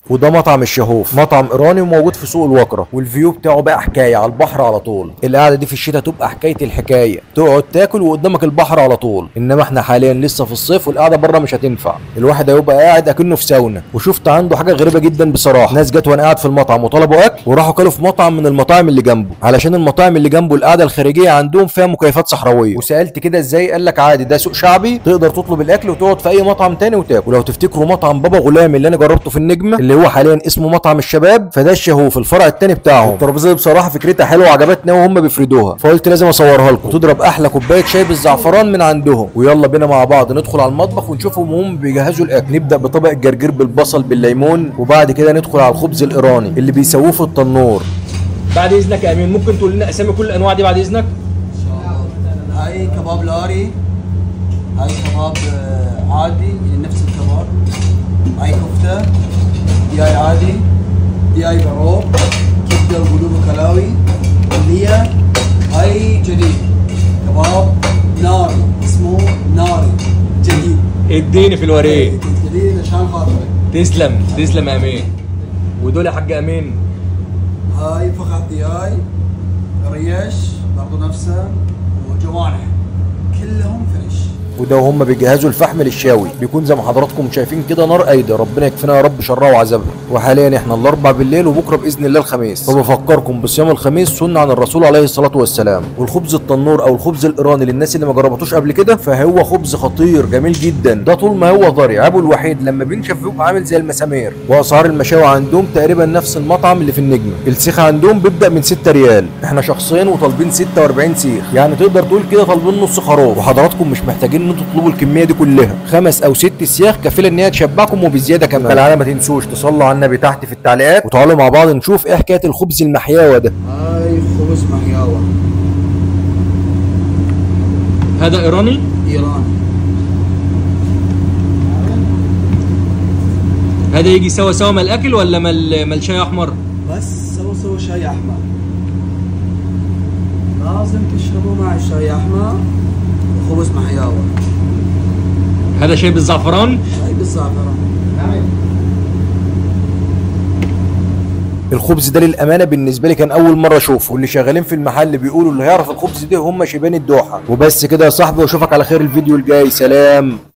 وده مطعم الشهوف مطعم ايراني وموجود في سوق الوكره والفيو بتاعه بقى حكايه على البحر على طول القعده دي في الشتاء تبقى حكايه الحكايه تقعد تاكل وقدامك البحر على طول انما احنا حاليا لسه في الصيف والقعده بره مش هتنفع الواحد هيبقى قاعد اكنه في ساونا وشفت عنده حاجه غريبه جدا بصراحه ناس جت وانا قاعد في المطعم وطلبوا اكل وراحوا كلوا في مطعم من المطاعم اللي جنبه علشان المطاعم اللي جنبه القعده الخارجيه عندهم فيها مكيفات صحراويه وسالت كده ازاي قال لك عادي ده سوق شعبي تقدر تطلب الاكل وتقعد في اي مطعم تاني وتاكل ولو تفتكروا مطعم بابا غلام اللي انا جربته في النجمه اللي هو حاليا اسمه مطعم الشباب فده الشهوف الفرع التاني بتاعهم الترابيزه دي بصراحه فكرتها حلوه وعجبتني وهم بيفردوها فقلت لازم اصورها لكم وتضرب احلى كوبايه شاي بالزعفران من عندهم ويلا بينا مع بعض ندخل على المطبخ ونشوفهم وهم بيجهزوا الاكل نبدا بطبق الجرجير بالبصل بالليمون وبعد كده ندخل على الخبز الايراني اللي بيسووه في التنور بعد اذنك يا امين ممكن تقول لنا اسامي كل الانواع دي بعد اذنك هاي كباب لاري هاي كباب آه، عادي يعني نفس الكباب هاي كفتة دي هاي عادي دي هاي بعوق كبدة وقلوب وكلاوي اللي هي هاي جديد كباب ناري اسمه ناري جديد اديني في الوريق جديد عشان خاطرك تسلم تسلم يا امين ودول يا حاج امين هاي فخذ دياي ريش برضو نفسه وجوانح كلهم فريش وده وهم بيجهزوا الفحم للشاوي بيكون زي ما حضراتكم شايفين كده نار قايده ربنا يكفينا يا رب شرها وعذابها وحاليا احنا الاربع بالليل وبكره باذن الله الخميس فبفكركم بصيام الخميس سنه عن الرسول عليه الصلاه والسلام والخبز التنور او الخبز الايراني للناس اللي ما جربتوش قبل كده فهو خبز خطير جميل جدا ده طول ما هو ضري عيبه الوحيد لما بينشف بيبقى عامل زي المسامير واسعار المشاوي عندهم تقريبا نفس المطعم اللي في النجمه السيخ عندهم بيبدا من 6 ريال احنا شخصين وطالبين 46 سيخ يعني تقدر تقول كده طالبين نص خروف وحضراتكم مش محتاجين ان انتوا تطلبوا الكميه دي كلها خمس او ست سياخ كفيله ان هي تشبعكم وبزياده كمان فالعالم ما تنسوش تصلوا على النبي تحت في التعليقات وتعالوا مع بعض نشوف ايه حكايه الخبز المحياوه ده هاي خبز محياوة هذا ايراني ايران هذا يجي سوا سوا مع الاكل ولا مال مال شاي احمر بس سووا سووا شاي احمر لازم تشربوا مع الشاي احمر وخبز محياوة هذا شاي بالزعفران هاي بالزعفران الخبز ده للامانه بالنسبه لي كان اول مره اشوفه واللي شغالين في المحل بيقولوا اللي هيعرف الخبز ده هم شيبان الدوحه وبس كده يا صاحبي واشوفك على خير الفيديو الجاي سلام